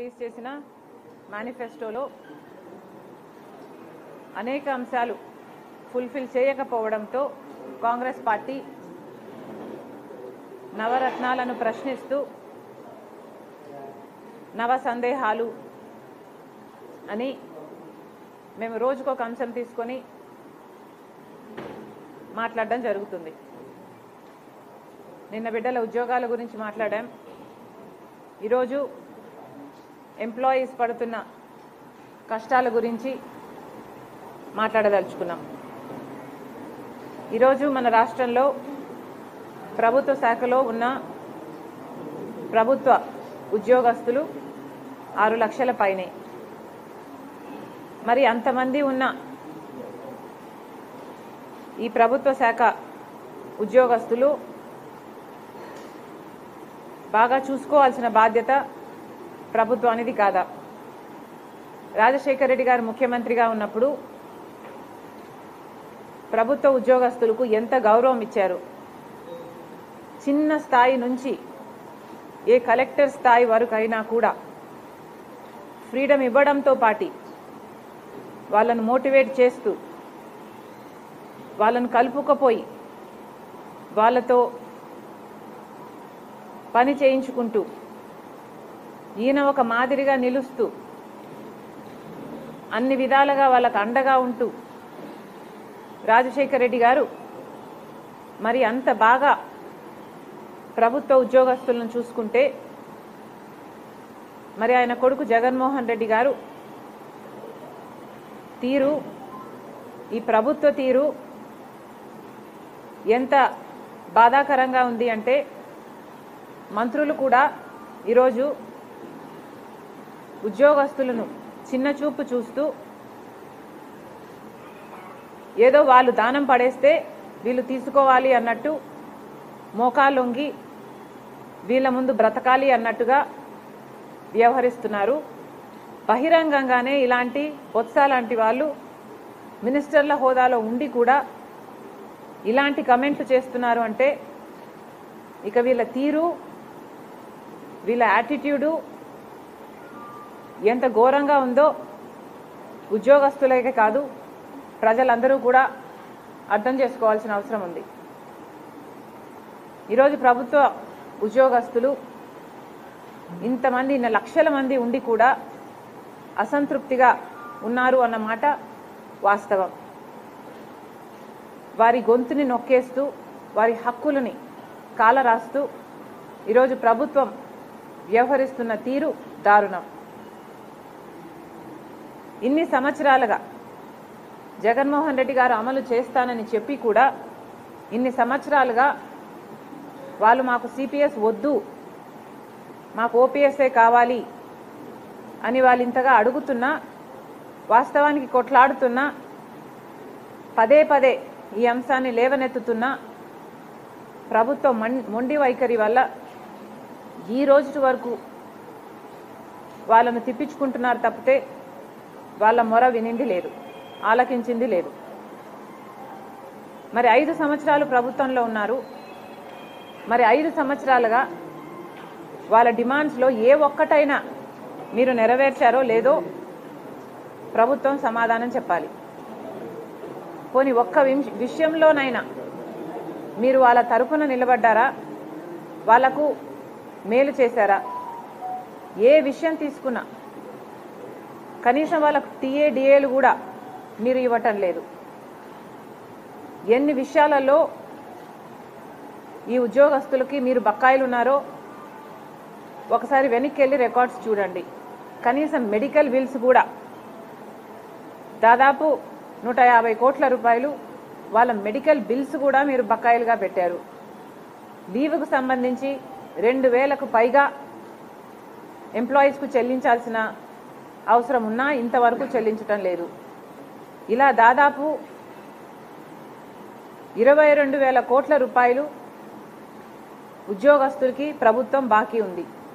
release చేసిన మేనిఫెస్టోలో అనేక అంశాలు ఫుల్ఫిల్ చేయకపోవడంతో కాంగ్రెస్ పార్టీ నవరత్నాలను ప్రశ్నిస్తూ నవ సందేహాలు అని మేము రోజుకొక అంశం తీసుకొని మాట్లాడడం జరుగుతుంది నిన్న బిడ్డల ఉద్యోగాల గురించి మాట్లాడాం ఈరోజు ఎంప్లాయీస్ పడుతున్న కష్టాల గురించి మాట్లాడదలుచుకున్నాం ఈరోజు మన రాష్ట్రంలో ప్రభుత్వ శాఖలో ఉన్న ప్రభుత్వ ఉద్యోగస్తులు ఆరు లక్షల పైనే మరి అంతమంది ఉన్న ఈ ప్రభుత్వ శాఖ ఉద్యోగస్తులు బాగా చూసుకోవాల్సిన బాధ్యత ప్రభుత్వానిది కాదా రాజశేఖర రెడ్డి గారు ముఖ్యమంత్రిగా ఉన్నప్పుడు ప్రభుత్వ ఉద్యోగస్తులకు ఎంత గౌరవం ఇచ్చారు చిన్న స్థాయి నుంచి ఏ కలెక్టర్ స్థాయి వరకు అయినా కూడా ఫ్రీడమ్ ఇవ్వడంతో పాటి వాళ్ళను మోటివేట్ చేస్తూ వాళ్ళను కలుపుకపోయి వాళ్ళతో పని చేయించుకుంటూ ఈయన ఒక మాదిరిగా నిలుస్తూ అన్ని విధాలుగా వాళ్ళకు అండగా ఉంటూ రాజశేఖర రెడ్డి గారు మరి అంత బాగా ప్రభుత్వ ఉద్యోగస్తులను చూసుకుంటే మరి ఆయన కొడుకు జగన్మోహన్ రెడ్డి గారు తీరు ఈ ప్రభుత్వ తీరు ఎంత బాధాకరంగా ఉంది అంటే మంత్రులు కూడా ఈరోజు ఉద్యోగస్తులను చిన్న చూపు చూస్తూ ఏదో వాళ్ళు దానం పడేస్తే వీళ్ళు తీసుకోవాలి అన్నట్టు మోకాలొంగి వీళ్ళ ముందు బ్రతకాలి అన్నట్టుగా వ్యవహరిస్తున్నారు బహిరంగంగానే ఇలాంటి బొత్స లాంటి వాళ్ళు మినిస్టర్ల హోదాలో ఉండి కూడా ఇలాంటి కమెంట్లు చేస్తున్నారు అంటే ఇక వీళ్ళ తీరు వీళ్ళ యాటిట్యూడు ఎంత ఘోరంగా ఉందో ఉద్యోగస్తులకే కాదు ప్రజలందరూ కూడా అర్థం చేసుకోవాల్సిన అవసరం ఉంది ఈరోజు ప్రభుత్వ ఉద్యోగస్తులు ఇంతమంది ఇన్ని లక్షల మంది ఉండి కూడా అసంతృప్తిగా ఉన్నారు అన్నమాట వాస్తవం వారి గొంతుని నొక్కేస్తూ వారి హక్కులని కాలరాస్తూ ఈరోజు ప్రభుత్వం వ్యవహరిస్తున్న తీరు దారుణం ఇన్ని సంవత్సరాలుగా జగన్మోహన్ రెడ్డి గారు అమలు చేస్తానని చెప్పి కూడా ఇన్ని సంవత్సరాలుగా వాళ్ళు మాకు సిపిఎస్ వద్దు మాకు ఓపీఎస్ఏ కావాలి అని వాళ్ళు ఇంతగా అడుగుతున్నా వాస్తవానికి కొట్లాడుతున్నా పదే పదే ఈ అంశాన్ని లేవనెత్తుతున్నా ప్రభుత్వ మం- మొండి వైఖరి వల్ల ఈ రోజు వరకు వాళ్ళను తిప్పించుకుంటున్నారు తప్పితే వాళ్ళ మొర వినింది లేదు ఆలకించింది లేదు మరి ఐదు సంవత్సరాలు ప్రభుత్వంలో ఉన్నారు మరి ఐదు సంవత్సరాలుగా వాళ్ళ డిమాండ్స్లో ఏ ఒక్కటైనా మీరు నెరవేర్చారో లేదో ప్రభుత్వం సమాధానం చెప్పాలి పోని ఒక్క విం- విషయంలోనైనా మీరు వాళ్ళ తరపున నిలబడ్డారా వాళ్లకు మేలు చేశారా ఏ విషయం తీసుకున్నా కనీసం వాళ్ళకు టీఏ డిఏలు కూడా మీరు ఇవ్వటం లేదు ఎన్ని విషయాలలో ఈ ఉద్యోగస్తులకి మీరు బకాయిలు ఉన్నారో ఒకసారి వెనక్కి వెళ్ళి రికార్డ్స్ చూడండి కనీసం మెడికల్ బిల్స్ కూడా దాదాపు నూట యాభై కోట్ల రూపాయలు వాళ్ళ మెడికల్ బిల్స్ కూడా మీరు బకాయిలుగా పెట్టారు లీవ్కు సంబంధించి రెండు వేలకు పైగా ఎంప్లాయీస్కు చెల్లించాల్సిన అవసరం ఉన్నా ఇంతవరకు చెల్లించటం లేదు ఇలా దాదాపు ఇరవై రెండు వేల కోట్ల రూపాయలు ఉద్యోగస్తులకి ప్రభుత్వం బాకీ ఉంది